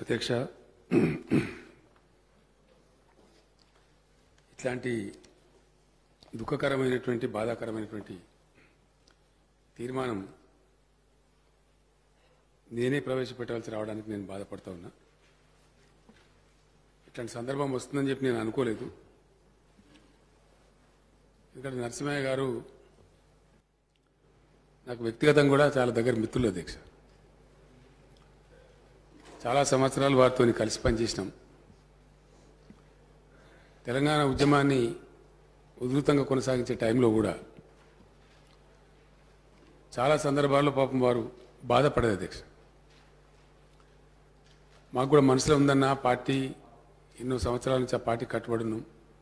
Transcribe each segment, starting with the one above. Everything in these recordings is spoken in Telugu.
అధ్యక్ష ఇట్లాంటి దుఃఖకరమైనటువంటి బాధాకరమైనటువంటి తీర్మానం నేనే ప్రవేశపెట్టవలసి రావడానికి నేను బాధపడతా ఉన్నా ఇట్లాంటి సందర్భం వస్తుందని చెప్పి నేను అనుకోలేదు ఎందుకంటే నరసింహయ్య గారు నాకు వ్యక్తిగతంగా కూడా చాలా దగ్గర మిత్రులు అధ్యక్ష చాలా సంవత్సరాలు వారితో కలిసి పనిచేసినాం తెలంగాణ ఉద్యమాన్ని ఉధృతంగా కొనసాగించే టైంలో కూడా చాలా సందర్భాల్లో పాపం వారు బాధపడేది అధ్యక్ష మాకు కూడా మనసులో ఉందన్న పార్టీ ఎన్నో సంవత్సరాల నుంచి ఆ పార్టీ కట్టుబడున్నాం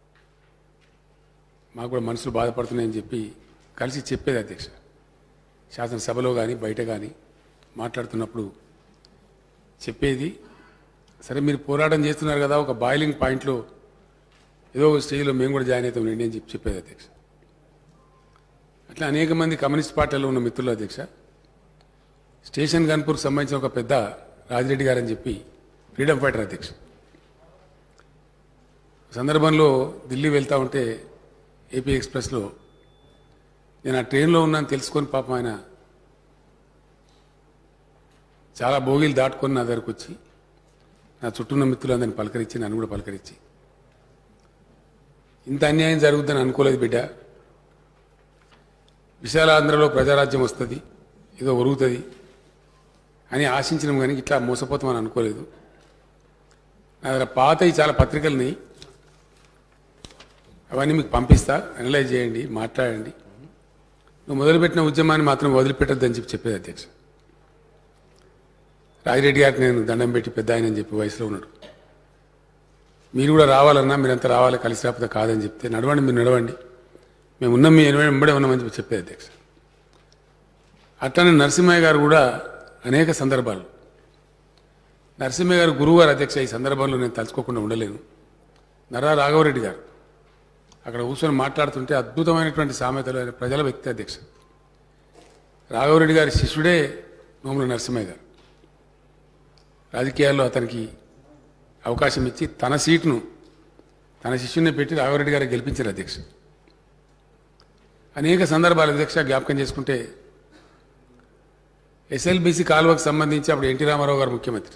మాకు కూడా మనసులు బాధపడుతున్నాయని చెప్పి కలిసి చెప్పేది అధ్యక్ష శాసనసభలో కానీ బయట కానీ మాట్లాడుతున్నప్పుడు చెప్పేది సరే మీరు పోరాటం చేస్తున్నారు కదా ఒక బాయిలింగ్ పాయింట్లో ఏదో ఒక స్టేజ్లో మేము కూడా జాయిన్ అవుతాం రండి అని చెప్పి చెప్పేది అధ్యక్ష అట్లా అనేక మంది కమ్యూనిస్ట్ పార్టీలో ఉన్న మిత్రులు అధ్యక్ష స్టేషన్ గన్పూర్కి సంబంధించిన ఒక పెద్ద రాజిరెడ్డి గారని చెప్పి ఫ్రీడమ్ ఫైటర్ అధ్యక్ష సందర్భంలో ఢిల్లీ వెళ్తా ఉంటే ఏపీ ఎక్స్ప్రెస్లో నేను ఆ ట్రైన్లో ఉన్నాను తెలుసుకొని పాపం ఆయన చాలా భోగిలు దాటుకొని నా దగ్గరకు వచ్చి నా చుట్టూన్న మిత్రులందరిని పలకరించి నన్ను కూడా పలకరించి ఇంత అన్యాయం జరుగుతుందని అనుకోలేదు బిడ్డ విశాలాంధ్రలో ప్రజారాజ్యం వస్తుంది ఏదో ఒరుగుతుంది అని ఆశించినాం కానీ ఇట్లా మోసపోతామని అనుకోలేదు నా దగ్గర పాతవి చాలా పత్రికల్ని అవన్నీ మీకు పంపిస్తా అనలైజ్ చేయండి మాట్లాడండి నువ్వు మొదలుపెట్టిన ఉద్యమాన్ని మాత్రం వదిలిపెట్టద్దని చెప్పి చెప్పేది అధ్యక్ష రాజిరెడ్డి గారికి నేను దండం పెట్టి పెద్ద ఆయన అని చెప్పి వయసులో ఉన్నాడు మీరు కూడా రావాలన్నా మీరంతా రావాలి కలిసి రాకపోతే కాదని చెప్తే నడవండి మీరు నడవండి మేము ఉన్నాం మీ ఎనభై వెంబడే ఉన్నామని చెప్పి చెప్పేది అధ్యక్ష అట్లనే నరసింహయ్య గారు కూడా అనేక సందర్భాలు నరసింహయ్య గారు గురువు గారు అధ్యక్ష ఈ సందర్భంలో నేను తలుచుకోకుండా ఉండలేను నర్రా రాఘవరెడ్డి గారు అక్కడ కూర్చొని మాట్లాడుతుంటే అద్భుతమైనటువంటి సామెతలు ఆయన ప్రజల వ్యక్తి అధ్యక్ష రాఘవరెడ్డి గారి శిష్యుడే నోముల నరసింహయ్య గారు రాజకీయాల్లో అతనికి అవకాశం ఇచ్చి తన సీటును తన శిష్యుని పెట్టి రాఘవరెడ్డి గారికి గెలిపించారు అధ్యక్ష అనేక సందర్భాలు అధ్యక్ష జ్ఞాపకం చేసుకుంటే ఎస్ఎల్బీసీ కాలువకు సంబంధించి అప్పుడు ఎన్టీ రామారావు గారు ముఖ్యమంత్రి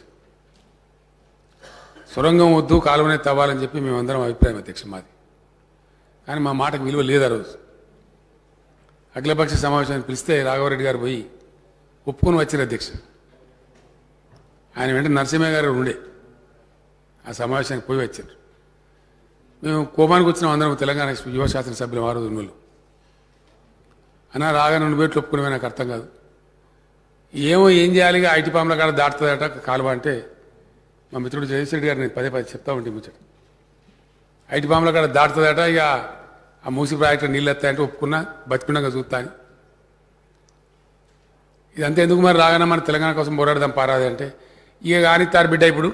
సొరంగం వద్దు కాలువనే తవ్వాలని చెప్పి మేమందరం అభిప్రాయం అధ్యక్ష మాది కానీ మా మాటకు విలువ లేదు ఆ రోజు అఖిలపక్ష సమావేశాన్ని పిలిస్తే రాఘవరెడ్డి గారు పోయి ఒప్పుకొని వచ్చారు అధ్యక్ష ఆయన వెంట నరసింహ గారు ఉండే ఆ సమావేశానికి పోయి వచ్చారు మేము కోపానికి వచ్చినాం అందరం తెలంగాణ యువ శాసనసభ్యులు ఆరు ఉన్నోళ్ళు అన్నా రాగా నుండి పెట్టి ఒప్పుకునే నాకు అర్థం కాదు ఏమో ఏం చేయాలి ఇక ఐటీ పాముల కాడ దాటుతుందట కాలువ అంటే మా మిత్రుడు జగదీశ్వరెడ్డి గారు నేను పదే పదే చెప్తా ఉంటే ముచ్చట ఐటీ పాముల కాడ దాటుతుందట ఇక ఆ మూసి ప్రాజెక్టు నీళ్ళు ఎత్తాయంటే ఒప్పుకున్నా బతికున్నాక చూస్తా అని ఇదంతా ఎందుకు మరి రాగానే మన తెలంగాణ కోసం పోరాడదాం పారాది అంటే ఇక కానిస్తారు బిడ్డ ఇప్పుడు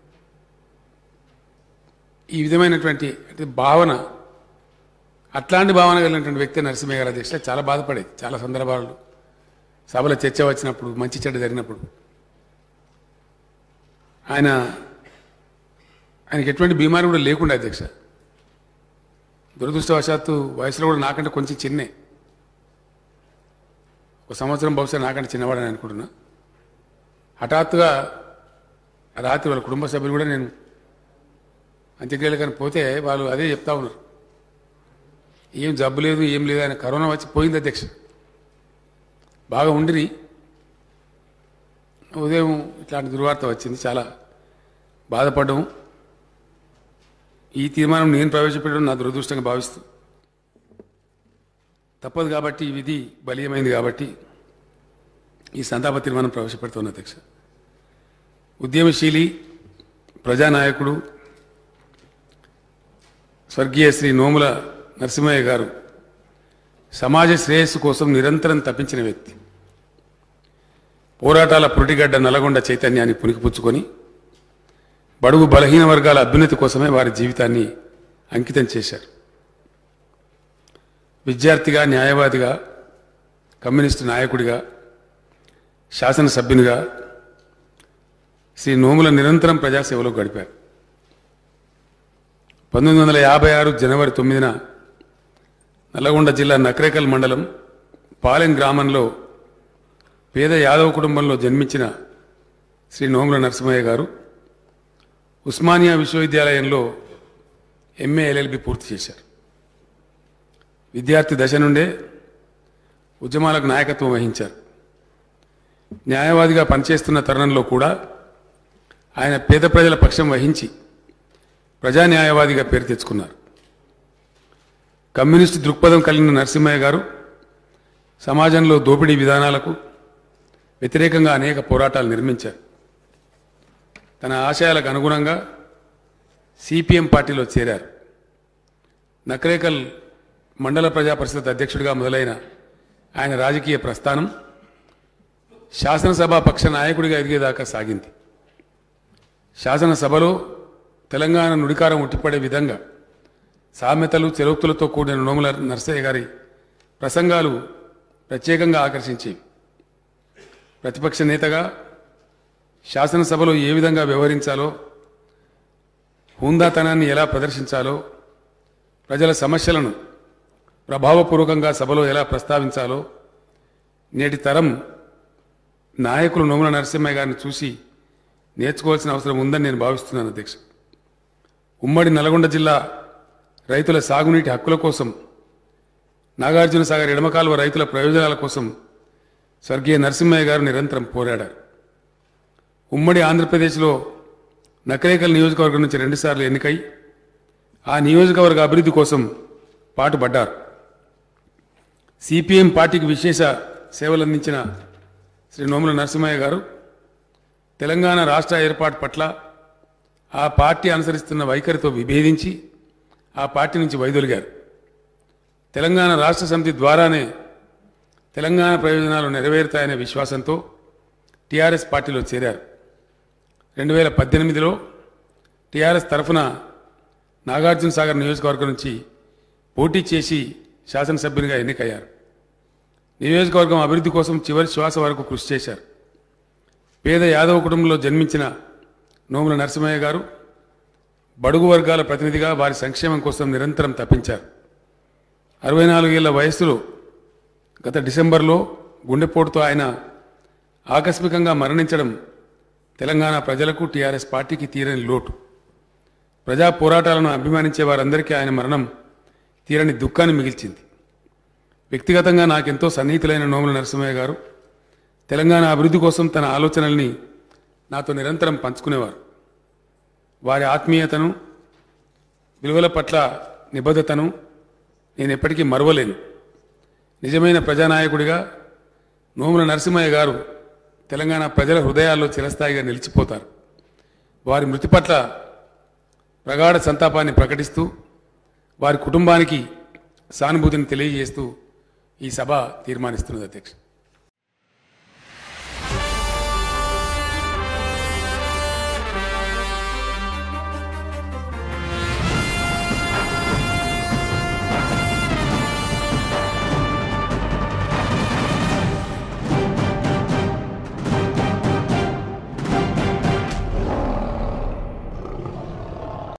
ఈ విధమైనటువంటి అంటే భావన అట్లాంటి భావన కలిగినటువంటి వ్యక్తి నరసింహయ్య గారి అధ్యక్ష చాలా బాధపడేది చాలా సందర్భాల్లో సభలో చర్చ వచ్చినప్పుడు మంచి చెడ్డ జరిగినప్పుడు ఆయన ఆయనకి ఎటువంటి బీమారి కూడా లేకుండా అధ్యక్ష దురదృష్టవశాత్తు వయసులో కూడా నాకంటే కొంచెం చిన్నే ఒక సంవత్సరం బహుశా నాకంటే చిన్నవాడని అనుకుంటున్నా హఠాత్తుగా రాత్రి వాళ్ళ కుటుంబ సభ్యులు కూడా నేను అంత్యక్రియలు కానీ పోతే వాళ్ళు అదే చెప్తా ఉన్నారు ఏం జబ్బు లేదు ఏం లేదు ఆయన కరోనా వచ్చి పోయింది అధ్యక్ష బాగా ఉండిరి ఉదయం ఇట్లాంటి దుర్వార్త వచ్చింది చాలా బాధపడ్డాము ఈ తీర్మానం నేను ప్రవేశపెట్టడం నా దురదృష్టంగా భావిస్తూ తప్పదు కాబట్టి ఈ విధి బలీయమైంది కాబట్టి ఈ సంతాప తీర్మానం ప్రవేశపెడుతున్న అధ్యక్ష ఉద్యమశీలి ప్రజానాయకుడు స్వర్గీయ శ్రీ నోముల నరసింహయ్య గారు సమాజ శ్రేయస్సు కోసం నిరంతరం తప్పించిన వ్యక్తి పోరాటాల పురిటిగడ్డ నల్గొండ చైతన్యాన్ని పునికిపుచ్చుకొని బడుగు బలహీన వర్గాల అభ్యున్నతి కోసమే వారి జీవితాన్ని అంకితం చేశారు విద్యార్థిగా న్యాయవాదిగా కమ్యూనిస్టు నాయకుడిగా శాసనసభ్యునిగా శ్రీ నోముల నిరంతరం ప్రజాసేవలో గడిపారు పంతొమ్మిది వందల యాభై ఆరు జనవరి తొమ్మిదిన నల్లగొండ జిల్లా నకరేకల్ మండలం పాలెం గ్రామంలో పేద యాదవ కుటుంబంలో జన్మించిన శ్రీ నోముల నరసింహయ్య గారు ఉస్మానియా విశ్వవిద్యాలయంలో ఎంఏ ఎల్ఎల్బి పూర్తి చేశారు విద్యార్థి దశ నుండే ఉద్యమాలకు నాయకత్వం వహించారు న్యాయవాదిగా పనిచేస్తున్న తరుణంలో కూడా ఆయన పేద ప్రజల పక్షం వహించి ప్రజా న్యాయవాదిగా పేరు తెచ్చుకున్నారు కమ్యూనిస్టు దృక్పథం కలిగిన నరసింహయ్య గారు సమాజంలో దోపిడీ విధానాలకు వ్యతిరేకంగా అనేక పోరాటాలు నిర్మించారు తన ఆశయాలకు అనుగుణంగా సిపిఎం పార్టీలో చేరారు నకరేకల్ మండల ప్రజా పరిషత్ అధ్యక్షుడిగా మొదలైన ఆయన రాజకీయ ప్రస్థానం శాసనసభ పక్ష నాయకుడిగా ఎదిగేదాకా సాగింది శాసనసభలో తెలంగాణ నుడికారం ఉట్టిపడే విధంగా సామెతలు చెరుకులతో కూడిన నోముల నరసయ్య గారి ప్రసంగాలు ప్రత్యేకంగా ఆకర్షించేవి ప్రతిపక్ష నేతగా శాసనసభలో ఏ విధంగా వ్యవహరించాలో హుందాతనాన్ని ఎలా ప్రదర్శించాలో ప్రజల సమస్యలను ప్రభావపూర్వకంగా సభలో ఎలా ప్రస్తావించాలో నేటి తరం నాయకులు నోముల నరసింహయ్య గారిని చూసి నేర్చుకోవాల్సిన అవసరం ఉందని నేను భావిస్తున్నాను అధ్యక్ష ఉమ్మడి నల్గొండ జిల్లా రైతుల సాగునీటి హక్కుల కోసం నాగార్జున సాగర్ ఎడమకాలువ రైతుల ప్రయోజనాల కోసం స్వర్గీయ నరసింహయ్య గారు నిరంతరం పోరాడారు ఉమ్మడి ఆంధ్రప్రదేశ్లో నకరేకల్ నియోజకవర్గం నుంచి రెండుసార్లు ఎన్నికై ఆ నియోజకవర్గ అభివృద్ధి కోసం పాటుపడ్డారు సిపిఎం పార్టీకి విశేష సేవలందించిన శ్రీ నోముల నరసింహయ్య గారు తెలంగాణ రాష్ట్ర ఏర్పాటు పట్ల ఆ పార్టీ అనుసరిస్తున్న వైఖరితో విభేదించి ఆ పార్టీ నుంచి వైదొలిగారు తెలంగాణ రాష్ట్ర సమితి ద్వారానే తెలంగాణ ప్రయోజనాలు నెరవేరుతాయనే విశ్వాసంతో టీఆర్ఎస్ పార్టీలో చేరారు రెండు వేల పద్దెనిమిదిలో టీఆర్ఎస్ తరఫున నాగార్జున సాగర్ నియోజకవర్గం నుంచి పోటీ చేసి శాసనసభ్యునిగా ఎన్నికయ్యారు నియోజకవర్గం అభివృద్ధి కోసం చివరి శ్వాస వరకు కృషి చేశారు పేద యాదవ కుటుంబంలో జన్మించిన నోముల నరసింహయ్య గారు బడుగు వర్గాల ప్రతినిధిగా వారి సంక్షేమం కోసం నిరంతరం తప్పించారు అరవై నాలుగేళ్ల వయస్సులో గత డిసెంబర్లో గుండెపోటుతో ఆయన ఆకస్మికంగా మరణించడం తెలంగాణ ప్రజలకు టీఆర్ఎస్ పార్టీకి తీరని లోటు ప్రజా పోరాటాలను అభిమానించే వారందరికీ ఆయన మరణం తీరని దుఃఖాన్ని మిగిల్చింది వ్యక్తిగతంగా నాకెంతో సన్నిహితులైన నోముల నరసింహయ్య గారు తెలంగాణ అభివృద్ధి కోసం తన ఆలోచనల్ని నాతో నిరంతరం పంచుకునేవారు వారి ఆత్మీయతను విలువల పట్ల నిబద్ధతను నేను ఎప్పటికీ మరవలేను నిజమైన ప్రజానాయకుడిగా నోముల నరసింహయ్య గారు తెలంగాణ ప్రజల హృదయాల్లో చిరస్థాయిగా నిలిచిపోతారు వారి మృతి పట్ల ప్రగాఢ సంతాపాన్ని ప్రకటిస్తూ వారి కుటుంబానికి సానుభూతిని తెలియజేస్తూ ఈ సభ తీర్మానిస్తున్నది అధ్యక్ష